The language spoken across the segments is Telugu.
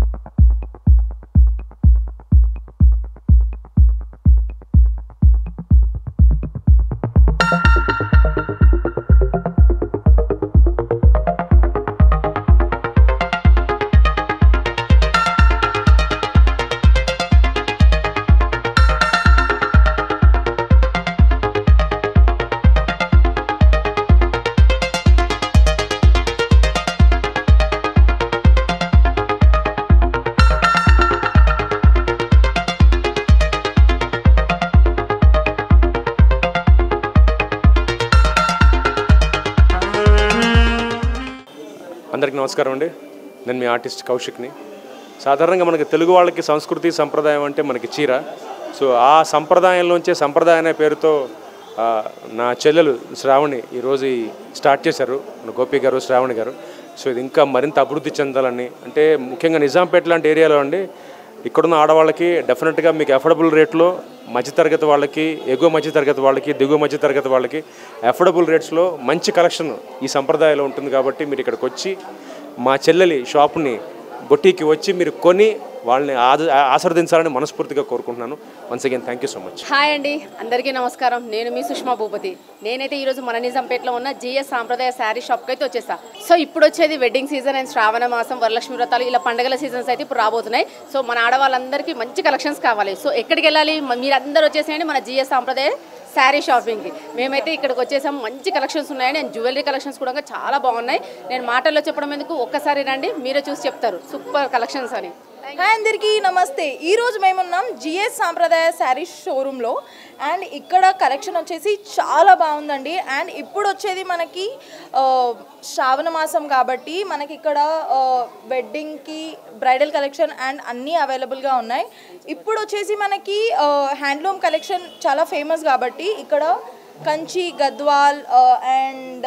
అందరికీ నమస్కారం అండి నేను మీ ఆర్టిస్ట్ కౌశిక్ని సాధారణంగా మనకి తెలుగు వాళ్ళకి సంస్కృతి సంప్రదాయం అంటే మనకి చీర సో ఆ సంప్రదాయంలోంచే సంప్రదాయం అనే పేరుతో ఆ, నా చెల్లెలు శ్రావణి ఈరోజు ఈ స్టార్ట్ చేశారు మన గోపి గారు శ్రావణి గారు సో ఇది ఇంకా మరింత అభివృద్ధి చెందాలని అంటే ముఖ్యంగా నిజాంపేట లాంటి ఏరియాలో అండి ఇక్కడున్న ఆడవాళ్ళకి డెఫినెట్గా మీకు అఫోర్డబుల్ రేట్లో మధ్యతరగతి వాళ్ళకి ఎగువ మధ్యతరగతి వాళ్ళకి దిగువ మధ్యతరగతి వాళ్ళకి అఫోర్డబుల్ రేట్స్లో మంచి కలెక్షన్ ఈ సంప్రదాయంలో ఉంటుంది కాబట్టి మీరు ఇక్కడికి వచ్చి మా చెల్లెలి షాప్ని బొట్టీకి వచ్చి మీరు కొని వాళ్ళని ఆద ఆశీర్వదించాలని మనస్ఫూర్తిగా కోరుకుంటున్నాను once again thank you so much hi అండి అందరికీ నమస్కారం నేను మీ సుష్మా భూపతి నేనైతే ఈరోజు మన నిజాంపేటలో ఉన్న జిఎస్ సాంప్రదాయ శారీ షాప్కి అయితే వచ్చేసా సో ఇప్పుడు వచ్చేది వెడ్డింగ్ సీజన్ అండ్ శ్రావణ మాసం వరలక్ష్మి వ్రతాలు ఇలా పండుగల సీజన్స్ అయితే ఇప్పుడు రాబోతున్నాయి సో మన ఆడవాళ్ళందరికీ మంచి కలెక్షన్స్ కావాలి సో ఎక్కడికి వెళ్ళాలి మ- మీరు అందరూ వచ్చేసేయండి మన జిఎస్ సాంప్రదాయ శారీ షాపింగ్కి మేమైతే ఇక్కడికి వచ్చేసాం మంచి కలెక్షన్స్ ఉన్నాయని అండ్ జ్యువెలరీ కలెక్షన్స్ కూడా చాలా బాగున్నాయి నేను మాటల్లో చెప్పడం ఎందుకు ఒక్కసారి రండి మీరే చూసి చెప్తారు సూపర్ కలెక్షన్స్ అని హాయ్ అందరికీ నమస్తే ఈ రోజు మేమున్నాం జిఎస్ సాంప్రదాయ శారీ షోరూంలో అండ్ ఇక్కడ కలెక్షన్ వచ్చేసి చాలా బాగుందండి అండ్ ఇప్పుడు వచ్చేది మనకి ఆ, శ్రావణ మాసం కాబట్టి మనకి ఇక్కడ వెడ్డింగ్కి బ్రైడల్ కలెక్షన్ అండ్ అన్నీ అవైలబుల్గా ఉన్నాయి ఇప్పుడు వచ్చేసి మనకి హ్యాండ్లూమ్ కలెక్షన్ చాలా ఫేమస్ కాబట్టి ఇక్కడ కంచి గద్వాల్ అండ్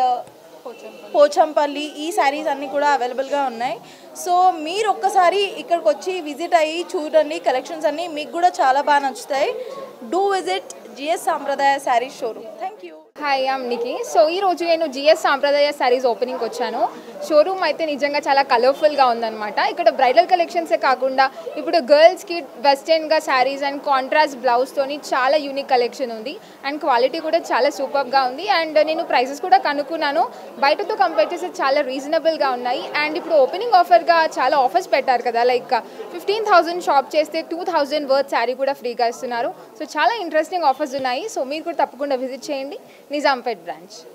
పోచంపల్లి ఈ శారీస్ అన్నీ కూడా అవైలబుల్గా ఉన్నాయి సో మీరు ఒక్కసారి ఇక్కడికి వచ్చి విజిట్ అయ్యి చూడండి కలెక్షన్స్ అన్నీ మీకు కూడా చాలా బాగా నచ్చుతాయి do visit GS Sampradaya sari showroom thank you hi I'm Niki so ఈ రోజు నేను జిఎస్ సాంప్రదాయ శారీస్ ఓపెనింగ్ వచ్చాను షోరూమ్ అయితే నిజంగా చాలా కలర్ఫుల్గా ఉందన్నమాట ఇక్కడ బ్రైడల్ కలెక్షన్సే కాకుండా ఇప్పుడు గర్ల్స్కి వెస్టర్న్గా శారీస్ అండ్ కాంట్రాస్ట్ బ్లౌజ్తోని చాలా యూనిక్ కలెక్షన్ ఉంది అండ్ క్వాలిటీ కూడా చాలా సూపర్గా ఉంది అండ్ నేను ప్రైసెస్ కూడా కనుక్కున్నాను బయటతో కంపేర్ చేస్తే చాలా రీజనబుల్గా ఉన్నాయి అండ్ ఇప్పుడు ఓపెనింగ్ ఆఫర్గా చాలా ఆఫర్స్ పెట్టారు కదా లైక్ ఫిఫ్టీన్ థౌసండ్ షాప్ చేస్తే టూ థౌజండ్ వర్త్ శారీ కూడా ఫ్రీగా ఇస్తున్నారు సో చాలా ఇంట్రెస్టింగ్ ఆఫర్స్ ఉన్నాయి సో మీరు కూడా తప్పకుండా విజిట్ చేయండి నిజాంపేట్ బ్రాంచ్